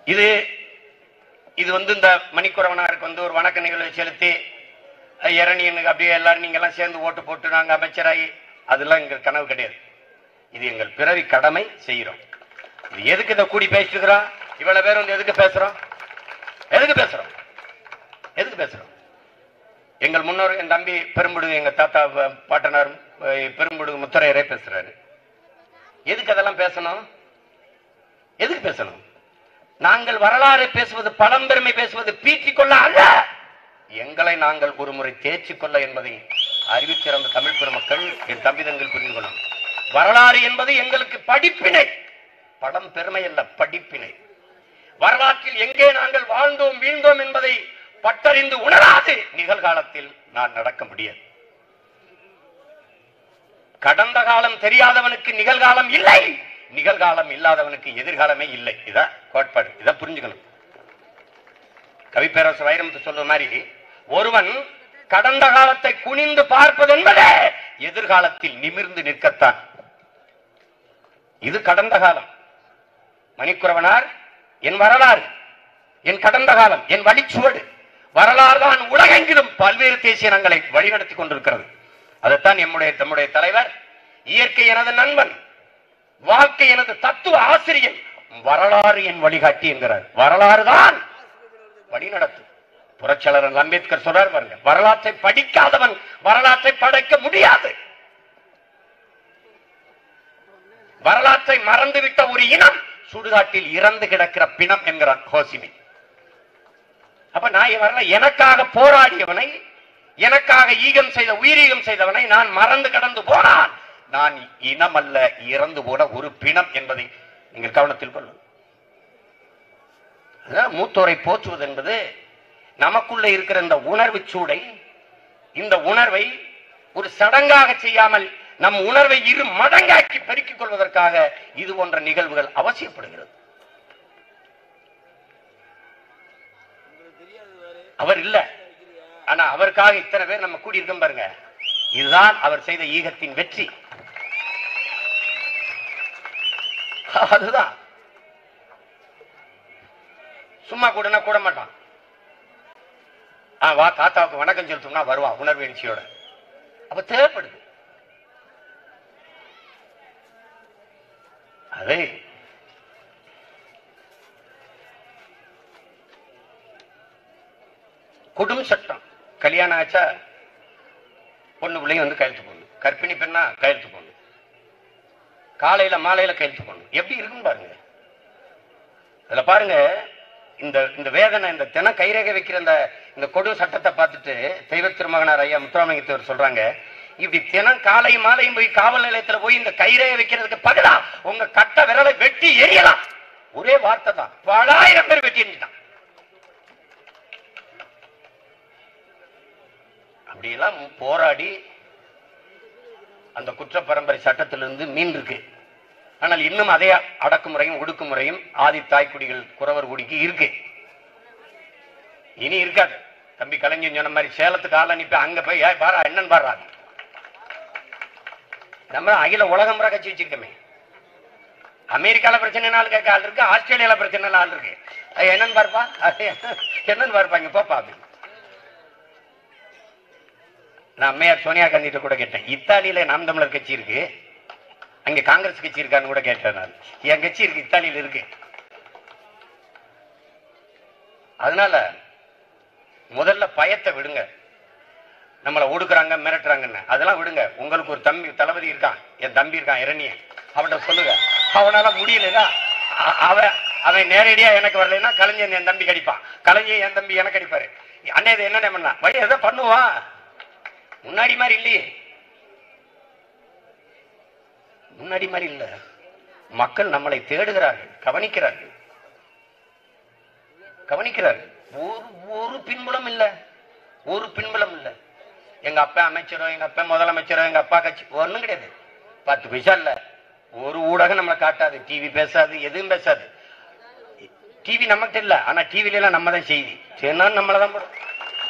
இது இது வந்து இந்த மணிக்குறவனாருக்கு வந்து ஒரு வணக்க நிகழ்வை செலுத்தி அஹ், இரணியனுக்கு அப்படியே எல்லாரும் நீங்க எல்லாம் சேர்ந்து ஓட்டு போட்டு நாங்க அமைச்சராகி அதெல்லாம் எங்க கனவு கிடையாது இது எங்கள் பிறவி கடமை செய்கிறோம் இது எதுக்கு இதை கூடி பேசிட்டு இருக்கிறோம் இவ்வளவு பேர் வந்து எதுக்கு பேசுறோம் எதுக்கு பேசுறோம் எதுக்கு பேசுறோம் எங்கள் முன்னோர் என் தம்பி பெரும்புடுகு எங்க தாத்தா வ- பாட்டனார் அஹ், பெரும்புடுகு முத்தரையரே பேசுறாரு எதுக்கு அதெல்லாம் பேசணும் எதுக்கு பேசணும் நாங்கள் வரலாறு பேசுவது பழம்பெருமை பேசுவது பீற்றிக் கொள்ள அல்ல எங்களை நாங்கள் ஒரு முறை தேர்ச்சிக் கொள்ள என்பதை அறிவிச்சிறந்த தமிழ் பெருமக்கள் என் தம்பிதங்கள் புரிந்து கொள்ளணும் வரலாறு என்பது எங்களுக்கு படிப்பினை படம் பெருமை அல்ல படிப்பினை வரலாற்றில் எங்கே நாங்கள் வாழ்ந்தோம் வீழ்ந்தோம் என்பதை பட்டறிந்து உணராது நிகழ்காலத்தில் நான் நடக்க முடியாது கடந்த காலம் தெரியாதவனுக்கு நிகழ்காலம் இல்லை நிகழ்காலம் இல்லாதவனுக்கு எதிர்காலமே இல்லை இதான் கோட்பாடு இதை புரிஞ்சுக்கணும் கவிப்பேரரசு வைரமுத்து சொல்ற மாதிரி ஒருவன் கடந்த காலத்தை குனிந்து பார்ப்பது என்பதே எதிர்காலத்தில் நிமிர்ந்து நிற்கத்தான் இது கடந்த காலம் மணிக்குறவனார் என் வரலாறு என் கடந்த காலம் என் வழிச்சுவடு வரலாறு தான் உலகெங்கிலும் பல்வேறு தேசிய இனங்களை வழிநடத்தி கொண்டிருக்கிறது அதைத்தான் நம்முடைய நம்முடைய தலைவர் இயற்கை எனது நண்பன் வாழ்க்கை எனது தத்துவ ஆசிரியன் வரலாறு என் வழிகாட்டி என்கிறார் வரலாறு தான் வழிநடத்தும் புரட்சியாளர் அம்பேத்கர் சொல்றார் பாருங்க வரலாற்றை படிக்காதவன் வரலாற்றை படைக்க முடியாது வரலாற்றை மறந்துவிட்ட ஒரு இனம் சுடுகாட்டில் இறந்து கிடக்கிற பிணம் என்கிறார் ஹோசிமி அப்ப நான் இவன் வரல எனக்காக போராடியவனை எனக்காக ஈகம் செய்த உயிரீகம் செய்தவனை நான் மறந்து கடந்து போனான் நான் இனம் அல்ல இறந்து போன ஒரு பிணம் என்பதை நீங்கள் கவனத்தில் கொள்ளும் அதான் மூத்தோரை போற்றுவது என்பது நமக்குள்ள இருக்கிற இந்த உணர்வு சூடை இந்த உணர்வை ஒரு சடங்காக செய்யாமல் நம் உணர்வை இரு மடங்காக்கி பெருக்கிக் கொள்வதற்காக இது போன்ற நிகழ்வுகள் அவசியப்படுகிறது அவர் இல்ல ஆனா அவருக்காக இத்தனை பேர் நம்ம கூடி இருக்கோம் பாருங்க இதுதான் அவர் செய்த ஈகத்தின் வெற்றி அதுதான் சும்மா கூடனா கூட மாட்டான் ஆ வா தாத்தாவுக்கு வணக்கம் செலுத்தணும்னா வருவான் உணர்வு எழுச்சியோட அப்ப தேவைப்படுது அதே குடும்ப சட்டம் கல்யாணம் ஆச்சா பொண்ணு பிள்ளைங்க வந்து கையெழுத்து போடணும் கர்ப்பிணி பெண்ணா கையெழுத்து போடணும் காலையில மாலையில கையெழுத்து போடணும் எப்படி இருக்குன்னு பாருங்க அதுல பாருங்க இந்த இந்த வேதனை இந்த தினம் கைரேகை வைக்கிற இந்த இந்த கொடும் சட்டத்தை பார்த்துட்டு தெய்வ திருமகனார் ஐயா முத்துராமலிங்கத்தவர் சொல்றாங்க இப்படி தினம் காலை மாலையும் போய் காவல் நிலையத்துல போய் இந்த கைரேகை வைக்கிறதுக்கு பதிலா உங்க கட்ட விரலை வெட்டி எரியலாம் ஒரே வார்த்தை தான் பலாயிரம் பேர் வெட்டி எரிஞ்சிட்டான் அப்படியெல்லாம் போராடி அந்த குற்ற பரம்பரை சட்டத்திலிருந்து மீன் இருக்கு ஆனால் இன்னும் அதே அடக்குமுறையும் ஒடுக்குமுறையும் ஆதி தாய்க்குடிகள் குறவர் குடிக்கு இருக்கு இனி இருக்காது தம்பி கலைஞன் சொன்ன மாதிரி சேலத்துக்கு ஆள் அனுப்பி அங்க போய் ஏய் பாரா என்னன்னு பாரா நம்ம அகில உலகம் முறை கட்சி வச்சிருக்கோமே அமெரிக்கால பிரச்சனை ஆள் கேட்க ஆள் இருக்கு ஆஸ்திரேலியால பிரச்சனை ஆள் இருக்கு அது என்னன்னு பார்ப்பா அது என்னன்னு பார்ப்பாங்க போப்பா அப்படின்னு நான் அம்மையார் சோனியா காந்தி கூட கேட்டேன் இத்தாலியில நாம் தமிழர் கட்சி இருக்கு அங்க காங்கிரஸ் கட்சி இருக்கான்னு கூட கேட்டேன் நான் என் கட்சி இருக்கு இத்தாலியில இருக்கு அதனால முதல்ல பயத்தை விடுங்க நம்மளை ஒடுக்குறாங்க மிரட்டுறாங்கன்னு அதெல்லாம் விடுங்க உங்களுக்கு ஒரு தம்பி தளபதி இருக்கான் என் தம்பி இருக்கான் இரணியன் அவன்கிட்ட சொல்லுங்க அவனால முடியலடா அ- அவன் அவன் நேரடியா எனக்கு வரலைன்னா கலைஞன் என் தம்பி கடிப்பான் கலைஞன் என் தம்பி எனக்கு அடிப்பாரு அண்ணே இது என்ன பண்ணா வழி எதை பண்ணுவான் முன்னாடி மாதிரி இல்லையே முன்னாடி மாதிரி இல்ல மக்கள் நம்மளை தேடுகிறார்கள் கவனிக்கிறார்கள் கவனிக்கிறார்கள் ஒரு ஒரு பின்புலம் இல்ல ஒரு பின்புலம் இல்ல எங்க அப்பா அமைச்சரோ எங்க அப்பா முதலமைச்சரோ எங்க அப்பா கட்சி ஒண்ணும் கிடையாது பத்து பைசா இல்ல ஒரு ஊடகம் நம்மளை காட்டாது டிவி பேசாது எதுவும் பேசாது டிவி நம்மகிட்ட இல்ல ஆனா டிவில எல்லாம் நம்ம தான் செய்தி சரினா நம்மள தான் போடும்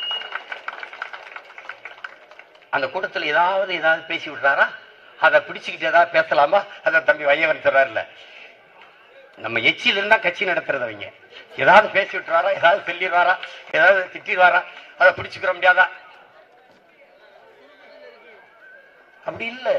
அந்த கூட்டத்தில் ஏதாவது ஏதாவது பேசி விடுறாரா அதை பிடிச்சுக்கிட்டு ஏதாவது பேசலாமா அதை தம்பி வையவன் சொல்றாருல நம்ம எச்சியில் இருந்தா கட்சி நடத்துறது அவங்க ஏதாவது பேசி விட்டுருவாரா ஏதாவது சொல்லிடுவாரா ஏதாவது திட்டிடுவாரா அதை பிடிச்சுக்கிற முடியாதா அப்படி இல்ல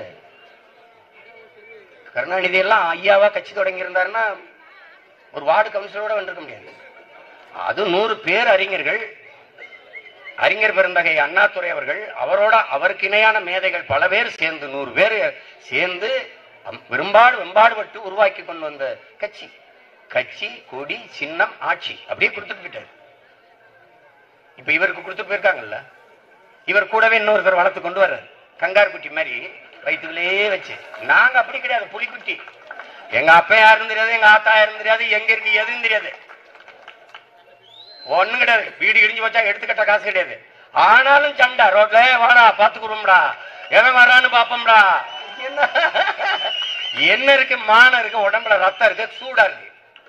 கருணாநிதி எல்லாம் ஐயாவா கட்சி தொடங்கி இருந்தாருன்னா ஒரு வார்டு கவுன்சிலரோட வந்திருக்க முடியாது அது நூறு பேர் அறிஞர்கள் அறிஞர் பெருந்தகை அண்ணாதுரை அவர்கள் அவரோட அவருக்கு இணையான மேதைகள் பல பேர் சேர்ந்து நூறு பேர் சேர்ந்து அம்- வெறும்பாடு வெம்பாடுபட்டு உருவாக்கி கொண்டு வந்த கட்சி கட்சி கொடி சின்னம் ஆட்சி அப்படியே கொடுத்துட்டு போயிட்டாரு இப்ப இவருக்கு கொடுத்துட்டு போயிருக்காங்கல்ல இவர் கூடவே இன்னொருத்தர் வளர்த்து கொண்டு வர்றாரு கங்காரு குட்டி மாதிரி வயிற்றுக்குள்ளேயே வச்சு நாங்க அப்படி கிடையாது புலிக்குட்டி எங்க அப்பா யாருன்னு தெரியாது எங்க ஆத்தா யாருன்னு தெரியாது எங்க இருக்கு எதுவும் தெரியாது ஒண்ணும் கிடையாது வீடு இடிஞ்சு வச்சா எடுத்துக்கிட்ட காசு கிடையாது ஆனாலும் சண்டை ரோட்ல "ஏய், வாடா பாத்துக்குறோம்டா எவன் வரான்னு பாப்போம்டா என்ன என்ன இருக்கு மானம் இருக்கு உடம்புல ரத்தம் இருக்கு சூடா இருக்கு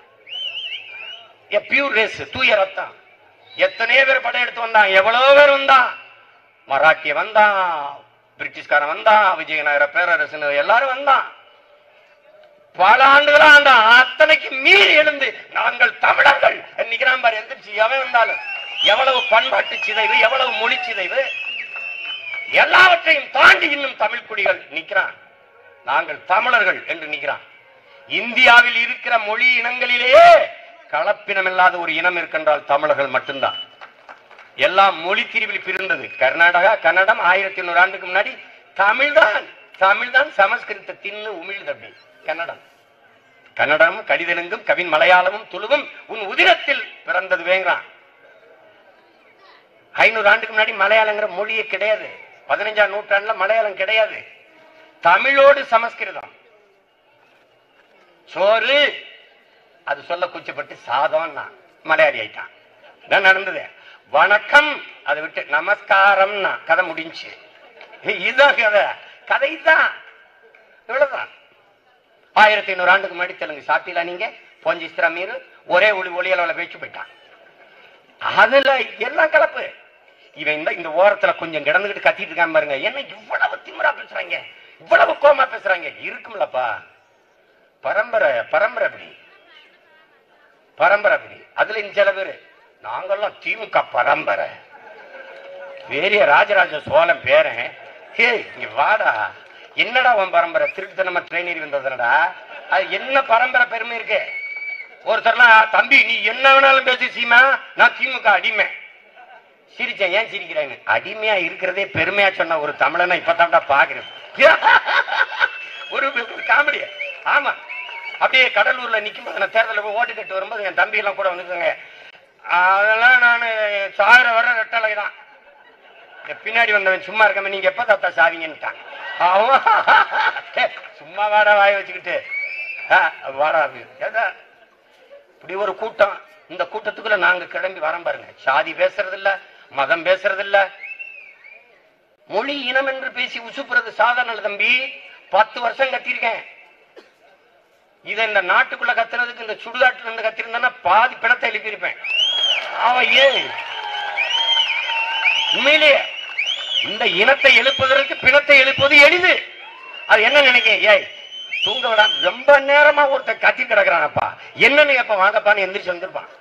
பியூர் ரேஸ் தூய ரத்தம் எத்தனையோ பேர் படையெடுத்து வந்தான் எவ்வளவு பேர் வந்தான் மராட்டிய வந்தான் பிரிட்டிஷ்காரன் வந்தான் விஜயநகர பேரரசு எல்லாரும் வந்தான் பல ஆண்டுகளா அந்த அத்தனைக்கு மீறி எழுந்து நாங்கள் தமிழர்கள் நிக்கிறான் பாரு எந்திரிச்சு எவன் வந்தாலும் எவ்வளவு பண்பாட்டு சிதைவு எவ்வளவு மொழி சிதைவு எல்லாவற்றையும் தாண்டி இன்னும் தமிழ் குடிகள் நிக்கிறான் நாங்கள் தமிழர்கள் என்று நிக்கிறான் இந்தியாவில் இருக்கிற மொழி இனங்களிலேயே கலப்பினம் இல்லாத ஒரு இனம் இருக்கின்றால் தமிழர்கள் மட்டும்தான் எல்லாம் மொழி பிரிவில் பிரிந்தது கர்நாடகா கன்னடம் ஆயிரத்தி ஐநூறு ஆண்டுக்கு முன்னாடி தமிழ்தான் தமிழ்தான் சமஸ்கிருத தின்னு உமிழ்து அப்படி கன்னடம் கன்னடமும் கடிதெலுங்கும் கவின் மலையாளமும் துளுவும் உன் உதிரத்தில் பிறந்தது வேங்கிறான் ஐநூறு ஆண்டுக்கு முன்னாடி மலையாளங்கிற மொழியே கிடையாது பதினஞ்சாம் நூற்றாண்டுல மலையாளம் கிடையாது தமிழோடு சமஸ்கிருதம் சோறு அது சொல்ல கூச்சப்பட்டு சாதம்னா மலையாளி ஆயிட்டான் இதான் நடந்தது வணக்கம் அதை விட்டு நமஸ்காரம்னா கதை முடிஞ்சு இதுதான் கதை கதை தான் இவ்வளவுதான் ஆயிரத்தி ஐநூறு ஆண்டுக்கு முன்னாடி தெலுங்கு சாப்பிட்டீங்களா நீங்க பொஞ்சிஸ்திரா மீறு ஒரே ஒளி ஒளி அளவுல பேச்சு போயிட்டான் அதுல எல்லாம் கலப்பு இவன் இந்த இந்த ஓரத்துல கொஞ்சம் கிடந்துகிட்டு கத்திட்டு இருக்கான் பாருங்க என்ன இவ்வளவு திமிரா பேசுறாங்க இவ்வளவு கோமா பேசுறாங்க இருக்கும்லப்பா பரம்பரை பரம்பரை அப்படி பரம்பரை அப்படி அதுல இந்த சில பேரு நாங்கெல்லாம் திமுக பரம்பரை பெரிய ராஜராஜ சோழன் பேரன் ஹே இங்க வாடா என்னடா உன் பரம்பரை திருட்டுத்தனமா ட்ரெயின் ஏறி வந்ததுனடா அது என்ன பரம்பரை பெருமை இருக்கு ஒருத்தர்லாம் தம்பி நீ என்ன வேணாலும் பேசி சீமா நான் திமுக அடிமை சிரிச்சேன் ஏன் சிரிக்கிறேன்னு அடிமையா இருக்கிறதே பெருமையா சொன்ன ஒரு தமிழனை இப்பதான்டா பாக்குறேன் ஒரு காமெடி ஆமா அப்படியே கடலூர்ல நிக்கும் போது நான் தேர்தலில் போய் ஓட்டு கட்டு வரும்போது என் தம்பி எல்லாம் கூட வந்துருக்காங்க அதெல்லாம் நான் சாயிர வர ரெட்டலை தான் இந்த பின்னாடி வந்தவன் சும்மா இருக்காம நீங்க எப்ப தாத்தா சாவீங்கன்னுட்டான் அவன் "ஏய், சும்மா வாடா வாய வச்சுக்கிட்டு ஆ, வாடா அப்படி. ஏடா, இப்படி ஒரு கூட்டம் இந்த கூட்டத்துக்குள்ள நாங்க கிளம்பி வரோம் பாருங்க சாதி பேசுறது இல்ல மதம் பேசுறது இல்ல மொழி இனம் என்று பேசி உசுப்புறது சாதாரண இல்ல தம்பி பத்து வருஷம் கத்திருக்கேன் இதை இந்த நாட்டுக்குள்ள கத்துறதுக்கு இந்த சுடுகாட்டுல இருந்து கத்திருந்தேன்னா பாதி பிணத்தை எழுப்பியிருப்பேன் அவன் ஏன் உண்மையிலேயே இந்த இனத்தை எழுப்புவதற்கு பிணத்தை எழுப்புவது எளிது அது என்ன நினைக்க ஏய் தூங்க விடாம ரொம்ப நேரமா ஒருத்தன் கத்தி கிடக்குறானப்பா என்னன்னு எப்ப வாங்கப்பான்னு எந்திரிச்சு வந்திருப்பான்